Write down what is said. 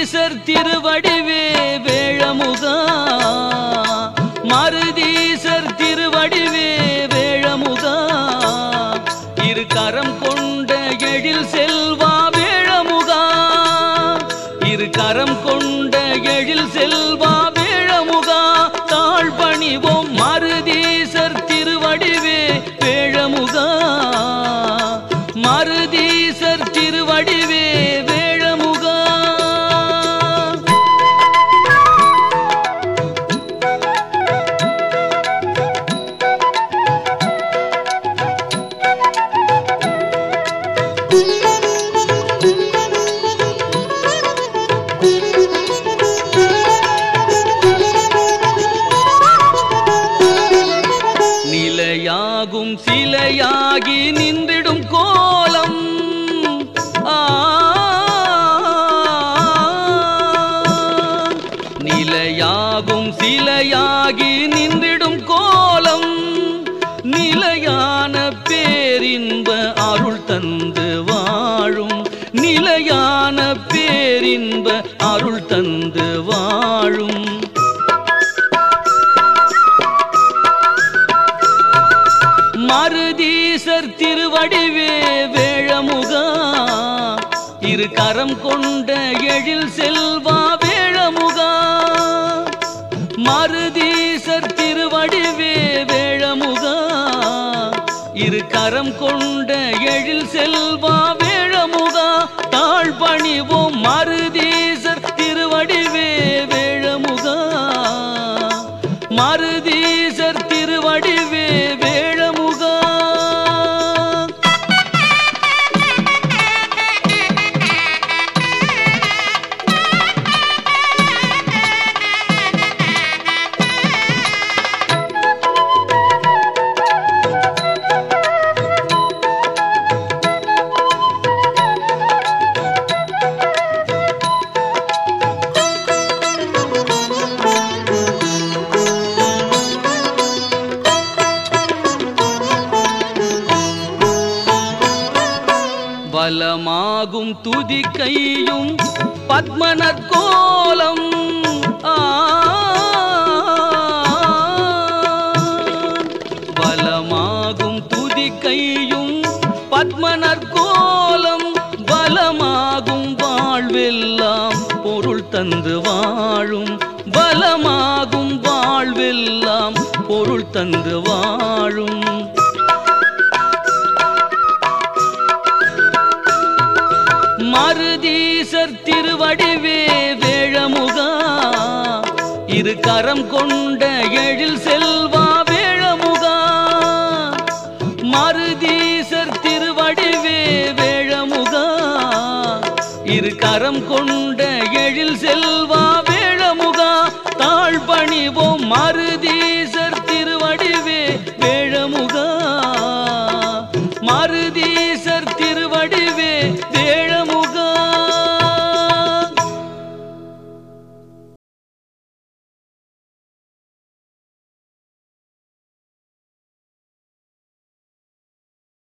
மருதீசர் திருவடிவே வேழமுகா மருதீசர் திருவடிவே வேழமுகா இரு கரம் கொண்ட எழில் செல்வா வேழமுகா இரு கரம் கொண்ட எழில் செல்வா வேழமுகா தாழ் பணிவோம் மருதீசர் திருவடிவே வேழமுகா மருதீசர் திருவடிவே வேழமுகா நிலையாகும் சிலையாகி நின்றிடும் கோலம் ஆ நிலையாகும் சிலையாகி நின்றிடும் கோலம் நிலையான பேரின்ப அருள் தந்து வாழும் நிலையான பேரின்ப அருள் தந்து வாழும் மருதீசர் திருவடிவே வேழமுகா இரு கரம் கொண்ட எழில் செல்வா வேழமுகா மருதீசர் திருவடிவே வேழமுகா இரு கரம் கொண்ட எழில் செல்வா வேழமுகா தாழ் பணிவோம் மருதீசர் திருவடிவே வேழமுகா மருதீசர் திருவடிவே வேழமுகா பலமாகும் துதி கையும் பத்மனர் கோலம் ஆ பலமாகும் துதி கையும் பத்மனர் கோலம் பலமாகும் வாழ்வெல்லாம் பொருள் தந்து வாழும் பலமாகும் வாழ்வெல்லாம் பொருள் தந்து வாழும் மருதீசர் திருவடிவே வேழமுகா இரு கரம் கொண்ட எழில் செல்வா வேழமுகா மருதீசர் திருவடிவே வேழமுகா இரு கரம் கொண்ட எழில் செல்வா வேழமுகா தாழ் பணிவோம் மருதீ